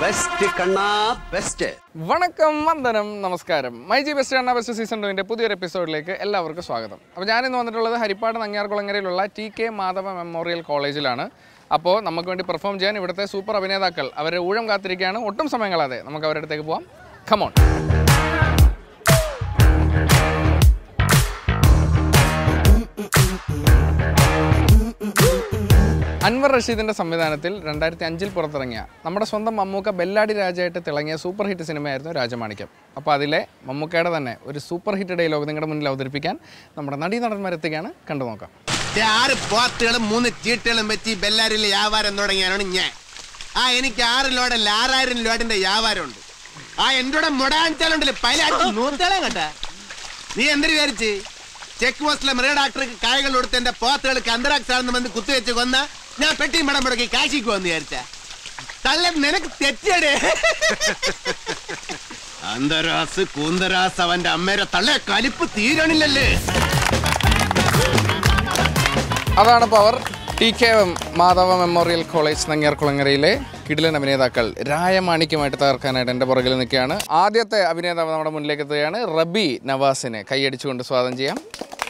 Best കണ്ണാ best വണക്കം വന്ദനം നമസ്കാരം മൈ ജി ബെസ്റ്റ് എന്ന ബെസ്റ്റ് സീസൺ ടുവിൻ്റെ പുതിയൊരു എപ്പിസോഡിലേക്ക് എല്ലാവർക്കും സ്വാഗതം അപ്പോൾ ഞാനിന്ന് വന്നിട്ടുള്ളത് ഹരിപ്പാട് നങ്ങിയാർകുളങ്ങരയിലുള്ള ടി കെ മാധവ മെമ്മോറിയൽ കോളേജിലാണ് അപ്പോൾ നമുക്ക് വേണ്ടി പെർഫോം ചെയ്യാൻ ഇവിടുത്തെ സൂപ്പർ അഭിനേതാക്കൾ അവരെ ഊഴം കാത്തിരിക്കുകയാണ് ഒട്ടും സമയം കളയാതെ നമുക്ക് അവരുടെ അടുത്തേക്ക് പോവാം കമോൺ അൻവർ റഷീദിന്റെ സംവിധാനത്തിൽ രണ്ടായിരത്തി അഞ്ചിൽ പുറത്തിറങ്ങിയ നമ്മുടെ സ്വന്തം മമ്മൂക്ക ബെല്ലാടി രാജയായിട്ട് തിളങ്ങിയ സൂപ്പർ ഹിറ്റ് സിനിമയായിരുന്നു രാജമാണിക്യം അപ്പോൾ അതിലെ മമ്മൂക്കയുടെ തന്നെ ഒരു സൂപ്പർ ഹിറ്റ് ഡയലോഗ് നിങ്ങളുടെ മുന്നിൽ അവതരിപ്പിക്കാൻ നമ്മുടെ നടീനടന്മാരെത്തുകയാണ് കണ്ടു നോക്കാം ദേ ആറ് പോത്തുകളും മൂന്ന് ചീട്ടുകളും വെച്ച് ഈ ബെല്ലാരിയിൽ വ്യാപാരം തുടങ്ങിയാണ് ഞാൻ ആ എനിക്ക് ആറ് ലോഡല്ല ആറായിരം ലോഡിന്റെ വ്യാപാരമുണ്ട് ആ എൻ്റെ മുടാഞ്ചാലുണ്ടല്ലോ പൈലാറ്റ് നൂറ്റേളം കേട്ടാ നീ എന്തിനു വിചാരിച്ച് ചെക്ക് പോസ്റ്റിലെ മൃഗ ഡോക്ടർക്ക് കായകൾ കൊടുത്ത് എന്റെ പോത്തുകൾക്ക് അന്തരാക്സ് ആണെന്ന് വന്ന് കുത്തിവെച്ച് കൊന്ന ഞാൻ പെട്ടി മടം മുടക്കി കാശിക്ക് വന്ന് വിചാരിച്ച തള്ള നിനക്ക് തെറ്റിയടേ അന്തരാസ് കൂന്തരാസ് അവന്റെ അമ്മേരെ തള്ളെ കലിപ്പ് തീരണില്ലല്ലേ അതാണ് power T K Madhava memorial college നങ്ങിയാർകുളങ്ങരയിലെ കിടിലൻ അഭിനേതാക്കൾ രായമാണിക്യമായിട്ട് തകർക്കാനായിട്ട് എൻ്റെ പുറകിൽ നിൽക്കുകയാണ് ആദ്യത്തെ അഭിനേതാവ് നമ്മുടെ മുന്നിലേക്ക് എത്തുകയാണ് റബി നവാസിനെ കൈയടിച്ചുകൊണ്ട് സ്വാഗതം ചെയ്യാം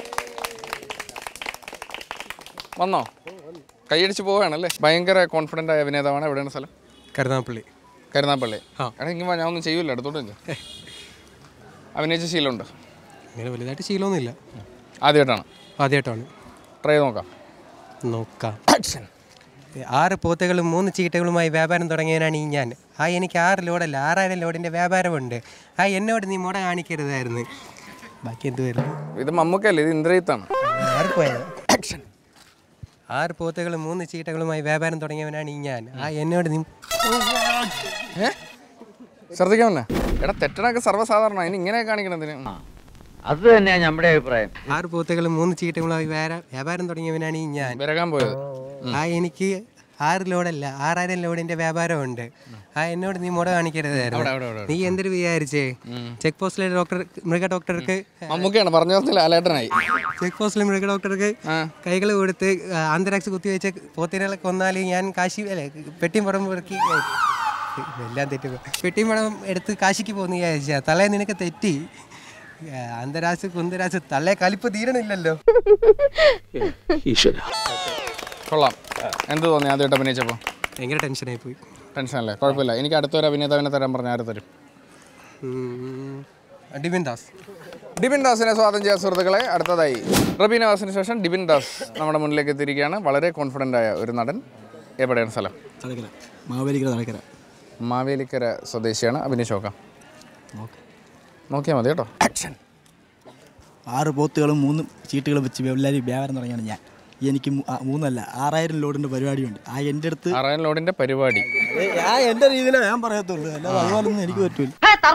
വന്നോ കൈയടിച്ച് പോവുകയാണല്ലേ ഭയങ്കര കോൺഫിഡൻ്റ് ആയ അഭിനേതാവാണ് എവിടെയാണ് സ്ഥലം കരുനാപ്പള്ളി കരുനാപ്പള്ളി ആ. എടാ ഇങ്ങനെ ഞാൻ ഒന്നും ചെയ്യൂല അടുത്തോട്ട് നിൽക്ക്. അഭിനയിച്ച ശീലമുണ്ട് അങ്ങനെ വലുതായിട്ട് ശീലമൊന്നുമില്ല ആദ്യമായിട്ടാണ് ആദ്യമായിട്ടാണ് ട്രൈ ചെയ്ത് നോക്കാം നോക്കാം ആക്ഷൻ ആറ് പോത്തുകളും മൂന്ന് ചീട്ടകളുമായി വ്യാപാരം തുടങ്ങിയവനാണ് ഈ ഞാൻ ആ എനിക്ക് ആറ് ലോഡല്ല ആറായിരം ലോഡിൻ്റെ വ്യാപാരമുണ്ട് ആ എന്നോട് നീ മുട കാണിക്കരുതായിരുന്നു ബാക്കി എന്ത് വരുന്നു ഇത് മമ്മൂക്കല്ലേ ഇത് ഇന്ദ്രജിത്താണ് ആർക്കുപോയത് ആക്ഷൻ ആറ് പോത്തുകളും മൂന്ന് ചീട്ടകളുമായി വ്യാപാരം തുടങ്ങിയവനാണ് ഈ ഞാൻ ആ എന്നോട് നീ ഏ ശ്രദ്ധിക്കാൻ പറ്റേ എടാ തെറ്റണൊക്കെ സർവ്വസാധാരണ അതിന് ഇങ്ങനെ കാണിക്കണതിന് അത് തന്നെയാണ് നമ്മുടെ അഭിപ്രായം ആറ് പോത്തുകളും മൂന്ന് ചീട്ടകളുമായി വ്യാപാരം വ്യാപാരം തുടങ്ങിയവനാണ് ഈ ഞാൻ വിരകാൻ പോയത് ആ എനിക്ക് ആറ് ലോഡല്ല ആറായിരം ലോഡിന്റെ വ്യാപാരമുണ്ട് ആ എന്നോട് നീ മുട അവിടെ, അവിടെ, കാണിക്കരുതായിരുന്നു അവിടെ. നീ എന്തൊരു വിചാരിച്ചേ ചെക്ക് പോസ്റ്റിലെ ഡോക്ടർ മൃഗ ഡോക്ടർക്ക് മമ്മൂക്കയാണ് പറഞ്ഞു തന്നില്ല അലേട്ടനായി ചെക്ക് പോസ്റ്റിലെ മൃഗ ഡോക്ടർക്ക് ആ. കൈകൾ കൊടുത്ത് ആന്തരാക്സ് കുത്തിവെച്ച് പോത്തിനെ കൊന്നാൽ ഞാൻ കാശി അല്ലെ പെട്ടിയും പടം പുറക്കി എല്ലാം തെറ്റി പെട്ടിയും പടം എടുത്ത് കാശിക്ക് പോകുന്ന വിചാരിച്ച തലേ നിനക്ക് തെറ്റി അന്തരാസ് കുന്തരാസ് തള്ളേ കലിപ്പ് തീരണില്ലല്ലോ കൊള്ളാം എന്ത് തോന്നി ആദ്യമായിട്ട് അഭിനയിച്ചപ്പോൾ ഭയങ്കര ടെൻഷനായി പോയി ടെൻഷനല്ലേ കുഴപ്പമില്ല എനിക്ക് അടുത്തൊരു അഭിനേതാവിനെ തരാൻ പറഞ്ഞ ആര് തരും ഉം. ഡിബിൻ ദാസ് ഡിബിൻ ദാസിനെ സ്വാഗതം ചെയ്യാൻ സുഹൃത്തുക്കളെ അടുത്തതായി റബി നവാസിന് ശേഷം ഡിബിൻ ദാസ് നമ്മുടെ മുന്നിലേക്ക് എത്തിയിരിക്കുകയാണ് വളരെ കോൺഫിഡൻ്റ് ആയ ഒരു നടൻ എവിടെയാണ് സ്ഥലം തടക്കര മാവേലിക്കര തടക്കര മാവേലിക്കര സ്വദേശിയാണ് അഭിനയിച്ച് നോക്കാം നോക്കിയാൽ മതി കേട്ടോ ആക്ഷൻ ആറ് പോത്തുകളും മൂന്ന് ചീട്ടുകളും വെച്ച് എല്ലാവരും വ്യാപാരം തുടങ്ങിയാണ് ഞാൻ എനിക്ക് മൂ- ആ, മൂന്നല്ല ആറായിരം ലോഡിൻ്റെ പരിപാടിയുണ്ട് ആ എൻ്റെ അടുത്ത് ആറായിരം ലോഡിൻ്റെ പരിപാടി ആ എൻ്റെ രീതിയിലേ ഞാൻ പറയത്തുള്ളൂ അല്ലാതെ അതുപോലൊന്നും എനിക്ക് പറ്റൂല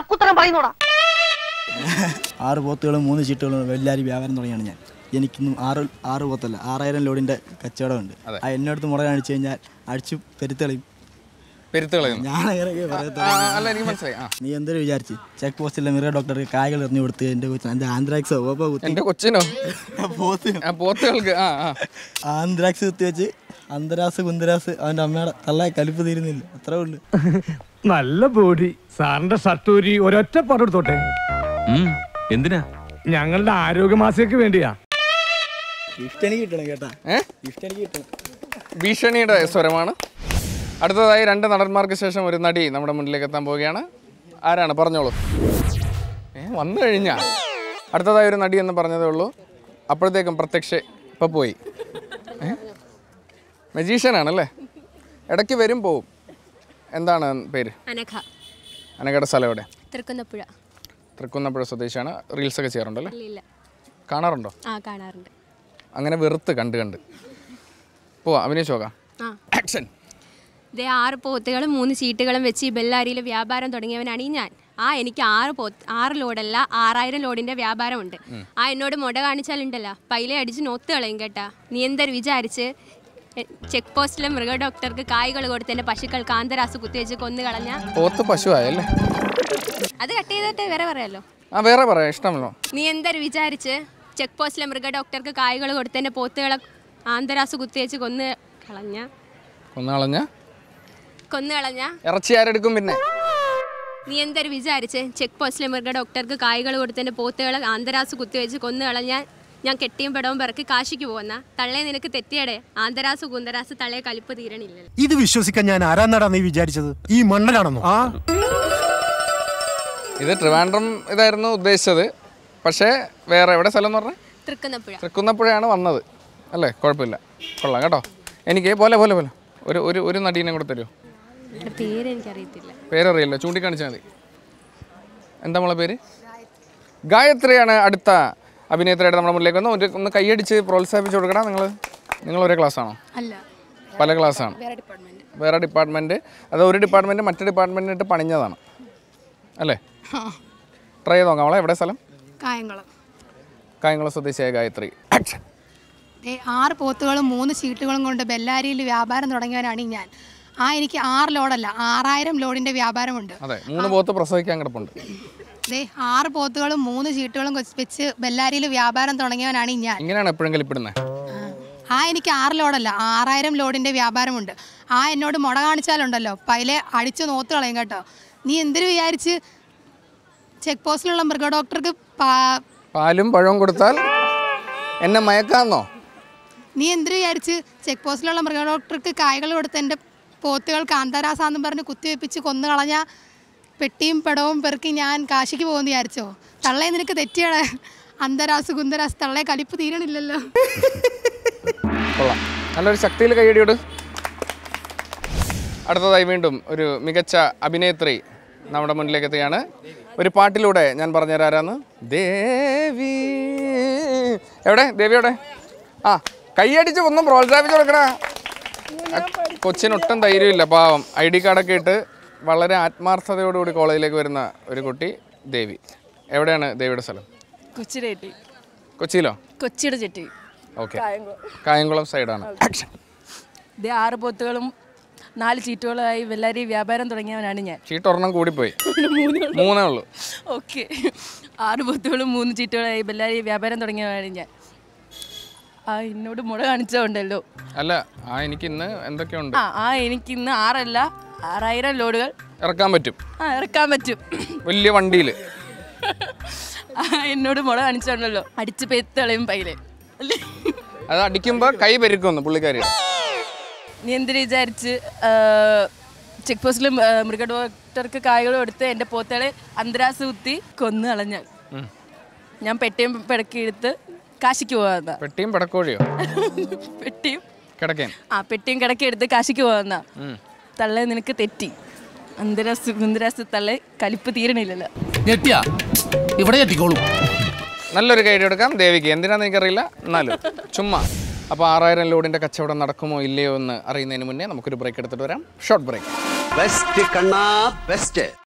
ആറ് പോത്തുകളും മൂന്ന് ചീട്ടുകളും എല്ലാവരും വ്യാപാരം തുടങ്ങിയാണ് ഞാൻ എനിക്കിന്നും ആറ് ആറ് പോത്തല്ല ആറായിരം ലോഡിൻ്റെ കച്ചവടമുണ്ട് ആ എൻ്റെ അടുത്ത് മുട കാണിച്ചു കഴിഞ്ഞാൽ അടിച്ചു പെരുത്തളയും പെരുത്ത് കളയുന്നു ഞാൻ അങ്ങനെയൊക്കെ ആ, പറയത്തുള്ളൂ അല്ല എനിക്ക് മനസ്സിലായി ആ നീ എന്തൊരു വിചാരിച്ച് ചെക്ക് പോസ്റ്റിലെ മിറ ഡോക്ടർക്ക് കായകൾ എറിഞ്ഞു കൊടുത്ത് എൻ്റെ കൊച്ചിന് എൻ്റെ ആന്ത്രാക്സോ ഓപ്പോ കുത്തി എൻ്റെ കൊച്ചിനോ പോത്തിന് ആ പോത്തുകൾക്ക് ആ ആ ആന്ത്രാക്സ് കുത്തി വെച്ച് അന്തരാസ് കുന്തരാസ് അവൻ്റെ അമ്മയുടെ തള്ളയെ കലിപ്പ് തീരുന്നില്ല അത്രേ ഉള്ളു നല്ല ബോഡി സാറിന്റെ ഷർട്ടൂരി ഒരൊറ്റ പടെടുത്തോട്ടെ എന്തിനാ ഞങ്ങളുടെ ആരോഗ്യമാസികക്ക് വേണ്ടിയാ ഗിഫ്റ്റ് എനിക്ക് കിട്ടണം കേട്ടാ ഏ ഗിഫ്റ്റ് എനിക്ക് കിട്ടണം ഭീഷണിയുടെ സ്വരമാണ് അടുത്തതായി രണ്ട് നടന്മാർക്ക് ശേഷം ഒരു നടി നമ്മുടെ മുന്നിലേക്ക് എത്താൻ പോവുകയാണ് ആരാണ് പറഞ്ഞോളൂ ഏ വന്നു കഴിഞ്ഞാ അടുത്തതായി ഒരു നടി എന്ന് പറഞ്ഞതേ ഉള്ളൂ അപ്പോഴത്തേക്കും പ്രത്യക്ഷ ഇപ്പം പോയി ഏ മജീഷ്യനാണല്ലേ ഇടയ്ക്ക് വരും പോവും എന്താണ് പേര് അനഘ അനകയുടെ സ്ഥലം എവിടെ തൃക്കുന്നപ്പുഴ തൃക്കുന്നപ്പുഴ സ്വദേശിയാണ് റീൽസൊക്കെ ചെയ്യാറുണ്ടല്ലേ ഇല്ല ഇല്ല കാണാറുണ്ടോ ആ കാണാറുണ്ട് അങ്ങനെ വെറുത്ത് കണ്ട് കണ്ട് പോവാ അഭിനയിച്ച് നോക്കാം ആ ആക്ഷൻ ഇതേ ആറ് പോത്തുകളും മൂന്ന് ചീട്ടുകളും വെച്ച് ഈ ബെല്ലാരിയിൽ വ്യാപാരം തുടങ്ങിയവനാണ് ഈ ഞാൻ ആ എനിക്ക് ആറ് പോത്ത് ആറ് ലോഡല്ല ആറായിരം ലോഡിന്റെ വ്യാപാരമുണ്ട് ആ എന്നോട് മുട കാണിച്ചാലുണ്ടല്ലോ പൈലെ അടിച്ച് നോത്ത് കളയും കേട്ടാ നീ എന്തൊരു വിചാരിച്ച് എ- ചെക്ക് പോസ്റ്റിലെ മൃഗ ഡോക്ടർക്ക് കായ്കൾ കൊടുത്ത് എൻ്റെ പശുക്കൾക്ക് ആന്തരാസ് കുത്തിവെച്ച് കൊന്നു കളഞ്ഞ പോത്ത് പശു ആയല്ലേ അത് കട്ട് ചെയ്തിട്ട് വേറെ പറയാലോ ആ വേറെ പറയാം ഇഷ്ടമല്ലോ നീ എന്തൊരു വിചാരിച്ച് ചെക്ക് പോസ്റ്റിലെ മൃഗ ഡോക്ടർക്ക് കായ്കൾ കൊടുത്ത് എൻ്റെ പോത്തുകളെ ആന്തരാസ് കുത്തിവെച്ച് കൊന്ന് കളഞ്ഞ കൊന്നുകളഞ്ഞ കൊന്നു കളഞ്ഞ ഇറച്ചി ആരെടുക്കും പിന്നെ നീ എന്തൊരു വിചാരിച്ച് ചെക്ക് പോസ്റ്റിലെ മൃഗ ഡോക്ടർക്ക് കായ്കൾ കൊടുത്തതിന്റെ പോത്തുകളെ ആന്തരാസ് കുത്തിവെച്ച് കൊന്നു കളഞ്ഞാൽ ഞാൻ കെട്ടിയും പെടവും പിറക്കി കാശിക്ക് പോകുന്ന തള്ളേ നിനക്ക് തെറ്റിയടെ ആന്തരാസ് കുന്തരാസ് തള്ളയെ കലിപ്പ് തീരണില്ലല്ലോ ഇത് വിശ്വസിക്കാൻ ഞാൻ ആരാന്നാടാ നീ വിചാരിച്ചത് ഈ മണ്ണനാണെന്നോ ആ ഇത് ട്രിവാൻഡ്രം ഇതായിരുന്നു ഉദ്ദേശിച്ചത് പക്ഷേ വേറെ എവിടെ സ്ഥലം എന്ന് പറഞ്ഞാൽ തൃക്കുന്നപ്പുഴ തൃക്കുന്നപ്പുഴയാണ് വന്നത് അല്ലേ കുഴപ്പമില്ല കൊള്ളാം കേട്ടോ എനിക്ക് പോലെ പോലെ പോലെ ഒരു ഒരു ഒരു നടീനെ കൂടെ തരുമോ ഇവിടെ പേര് എനിക്കറിയത്തില്ല പേരറിയില്ല ചൂണ്ടിക്കാണിച്ചാൽ മതി എന്താ നമ്മളെ പേര് ഗായത്രിയാണ് അടുത്ത അഭിനേത്രിയായിട്ട് നമ്മുടെ മുന്നിലേക്ക് വന്ന് ഒരു ഒന്ന് കൈയടിച്ച് പ്രോത്സാഹിപ്പിച്ച് കൊടുക്കണം നിങ്ങൾ നിങ്ങൾ ഒരേ ക്ലാസ്സാണോ അല്ല പല ക്ലാസ്സാണ് വേറെ ഡിപ്പാർട്ട്മെന്റ് വേറെ ഡിപ്പാർട്ട്മെൻറ്റ് അത് ഒരു ഡിപ്പാർട്ട്മെൻറ്റ് മറ്റു ഡിപ്പാർട്ട്മെൻറ്റിനിട്ട് പണിഞ്ഞതാണ് അല്ലേ ട്രൈ ചെയ്ത് നോക്കാം അവളെ എവിടെ സ്ഥലം കായംകുളം കായംകുളം സ്വദേശിയായ ഗായത്രി ആക്ഷൻ ദേ ആറ് പോത്തുകളും മൂന്ന് ഷീട്ടുകളും കൊണ്ട് ബെല്ലാരിയിൽ വ്യാപാരം തുടങ്ങിയവനാണ് ഞാൻ ആ എനിക്ക് ആറ് ലോഡല്ല ആറായിരം ലോഡിന്റെ വ്യാപാരമുണ്ട് അതെ മൂന്ന് പോത്ത് പ്രസവിക്കാൻ കിടപ്പുണ്ട് ദേ ആറ് പോത്തുകളും മൂന്ന് ഷീട്ടുകളും കൊച്ച് വെച്ച് ബെല്ലാരിയിൽ വ്യാപാരം തുടങ്ങിയവനാണ് ഞാൻ ഇങ്ങനെയാണ് എപ്പോഴും കലിപ്പിടുന്നത് ആ എനിക്ക് ആറ് ലോഡല്ല ആറായിരം ലോഡിന്റെ വ്യാപാരമുണ്ട് ആ എന്നോട് മുട കാണിച്ചാലുണ്ടല്ലോ പൈലെ അടിച്ചു നോത്ത് കളയും കേട്ടോ നീ എന്തിനു വിചാരിച്ച് ചെക്ക് പോസ്റ്റിലുള്ള മൃഗ ഡോക്ടർക്ക് പാ- പാലും പഴവും കൊടുത്താൽ എന്നെ മയക്കാന്നോ നീ എന്തിനു വിചാരിച്ച് ചെക്ക് പോസ്റ്റിലുള്ള മൃഗ ഡോക്ടർക്ക് കായ്കൾ കൊടുത്ത് എൻ്റെ പോത്തുകൾ കാന്താരാസാന്നും പറഞ്ഞ് കുത്തിവെപ്പിച്ച് കൊന്നു കളഞ്ഞ പെട്ടിയും പെടവും പെറുക്കി ഞാൻ കാശിക്ക് പോകുമെന്ന് വിചാരിച്ചോ തള്ളേ നിനക്ക് തെറ്റിയാണ് അന്തരാസ് കുന്തരാസ് തള്ളേ കലിപ്പ് തീരണില്ലല്ലോ കൊള്ളാം നല്ലൊരു ശക്തിയിൽ കൈയടിയോട് അടുത്തതായി വീണ്ടും ഒരു മികച്ച അഭിനേത്രി നമ്മുടെ മുന്നിലേക്ക് എത്തുകയാണ് ഒരു പാട്ടിലൂടെ ഞാൻ പറഞ്ഞുതരാം ആരാന്ന് ദേവി എവിടെ ദേവി എവിടെ ആ കൈയടിച്ച് ഒന്നും പ്രോത്സാഹിപ്പിച്ച് കൊടുക്കടാ ആ കൊച്ചിന് ഒട്ടും ധൈര്യമില്ല പാവം ഐ ഡി കാർഡൊക്കെ ഇട്ട് വളരെ ആത്മാർത്ഥതയോടുകൂടി കോളേജിലേക്ക് വരുന്ന ഒരു കുട്ടി ദേവി എവിടെയാണ് ദേവിയുടെ സ്ഥലം കൊച്ചിയുടെ ചെട്ടി കൊച്ചിയിലോ കൊച്ചിയുടെ ചെട്ടി ഓക്കെ കായംകുളം സൈഡാണ് ആക്ഷൻ ഇത് ആറ് പോത്തുകളും നാല് ചീറ്റുകളായി വെള്ളാരി വ്യാപാരം തുടങ്ങിയവനാണ് ഞാൻ ചീട്ട് ഒരെണ്ണം കൂടിപ്പോയി മൂന്നേ ഉള്ളൂ ഓക്കെ ആറ് പോത്തുകളും മൂന്ന് ചീറ്റുകളായി വെള്ളാരി വ്യാപാരം തുടങ്ങിയവനാണ് ഞാൻ ആ എന്നോട് മുട കാണിച്ചതുണ്ടല്ലോ അല്ല ആ എനിക്ക് ഇന്ന് എന്തൊക്കെയുണ്ട് ആ ആ എനിക്ക് ഇന്ന് ആറല്ല ആറായിരം ലോഡുകൾ ഇറക്കാൻ പറ്റും ആ ഇറക്കാൻ പറ്റും വലിയ വണ്ടിയിൽ ആ എന്നോട് മുട കാണിച്ചതുണ്ടല്ലോ അടിച്ച് പെത്തളയും പൈലെ അല്ലേ അത് അടിക്കുമ്പോൾ കൈ പെരുക്കുമെന്ന് പുള്ളിക്കാരി നീ എന്തിനു വിചാരിച്ച് ചെക്ക് പോസ്റ്റിൽ മൃഗ ഡോക്ടർക്ക് കായകൾ കൊടുത്ത് എൻ്റെ പോത്തകളെ അന്തരാസ് കുത്തി കൊന്നു കളഞ്ഞാൽ ഞാൻ പെട്ടിയും പിടക്കി എടുത്ത് കാശിക്ക് പോകാന്ന പെട്ടിയും പടക്കോഴിയോ പെട്ടിയും കിടക്കേൻ ആ പെട്ടിയും കിടക്കി എടുത്ത് കാശിക്ക് പോകാന്ന തള്ളെ നിനക്ക് തെറ്റി അന്തരാസ് കുന്തരാസ് തള്ളെ കലിപ്പ് തീരണില്ലല്ലോ ഞെട്ടിയാ ഇവിടെ ഞെട്ടിക്കോളും നല്ലൊരു കൈഡി എടുക്കാം ദേവിക്ക് എന്തിനാന്ന് എനിക്കറിയില്ല എന്നാലും ചുമ്മാ അപ്പോൾ ആറായിരം ലോഡിൻ്റെ കച്ചവടം നടക്കുമോ ഇല്ലയോ എന്ന് അറിയുന്നതിന് മുന്നേ നമുക്കൊരു ബ്രേക്ക് എടുത്തിട്ട് വരാം ഷോർട്ട് ബ്രേക്ക് ബെസ്റ്റ് കണ്ണാ ബെസ്റ്റ്